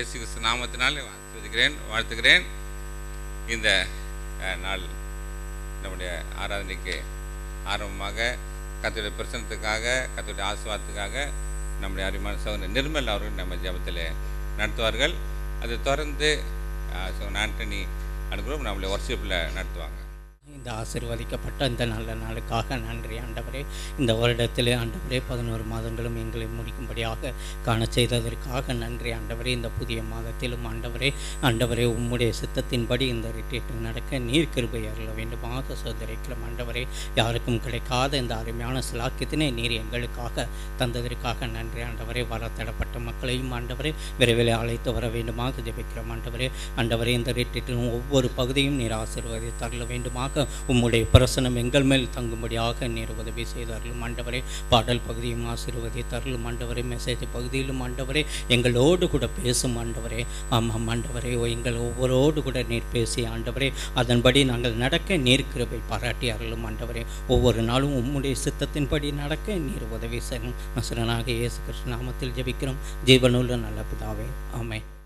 இயேசு கிறிஸ்து நாமத்தினால் ஆசீர்வதிக்கிறேன் வாழ்த்துகிறேன் இந்த அஹ், நாள் நம்முடைய ஆராதனைக்கு ஆரம்பமாக கத்தருடைய பிரசனத்துக்காக கத்தருடைய ஆசீர்வாதத்துக்காக நம்முடைய அருமையான சகோதரர் நிர்மல் அவர்கள் நம்ம ஜெபத்தில் நடத்துவார்கள் அதை தொடர்ந்து அஹ், சகோதரன் ஆண்டனி அனுப்புகிறோம் நம்முடைய ஒர்ஷிப்பில் நடத்துவாங்க இந்த ஆசீர்வதிக்கப்பட்ட இந்த நல்ல நாளுக்காக நன்றி ஆண்டவரே இந்த வருடத்திலே ஆண்டவரே பதினோரு மாதங்களும் எங்களை முடிக்கும்படியாக காண செய்ததற்காக நன்றி ஆண்டவரே இந்த புதிய மாதத்திலும் ஆண்டவரே ஆண்டவரே உம்முடைய சித்தத்தின்படி இந்த ரிட்ரீட் நடக்க நீர் கிருபை அருள வேண்டுமாக சோதரிக்கிறோம் ஆண்டவரே யாருக்கும் கிடைக்காத இந்த அருமையான சிலாக்கியத்தினை நீர் எங்களுக்காக தந்ததற்காக நன்றி ஆண்டவரே வர தடப்பட்ட மக்களையும் ஆண்டவரே விரைவில் அழைத்து வர வேண்டுமாக ஜெபிக்கிறோம் ஆண்டவரே ஆண்டவரே இந்த ரிட்ரீட்டின் ஒவ்வொரு பகுதியும் நீர் ஆசீர்வதி தரல வேண்டுமாக உம்முடைய பிரசனம் எங்கள் மேல் தங்கும்படியாக நீர் உதவி செய்தார்களும் ஆண்டவரே பாடல் பகுதியும் ஆசீர்வதி தரலும் ஆண்டவரே மெசேஜ் பகுதியிலும் ஆண்டவரே எங்களோடு கூட பேசும் ஆண்டவரே ஆமாம் ஆண்டவரே ஓ, எங்கள் ஒவ்வொருவோடு கூட நீர் பேசி ஆண்டவரே அதன்படி நாங்கள் நடக்க நீர் கிருபை பாராட்டி அருளும் ஆண்டவரே ஒவ்வொரு நாளும் உம்முடைய சித்தத்தின்படி நடக்க நீர் உதவி செய்யணும் நசரனாக இயேசு கிருஷ்ண நாமத்தில் ஜெபிக்கிறோம் ஜீவனுள்ள நல்ல பிதாவே ஆமென்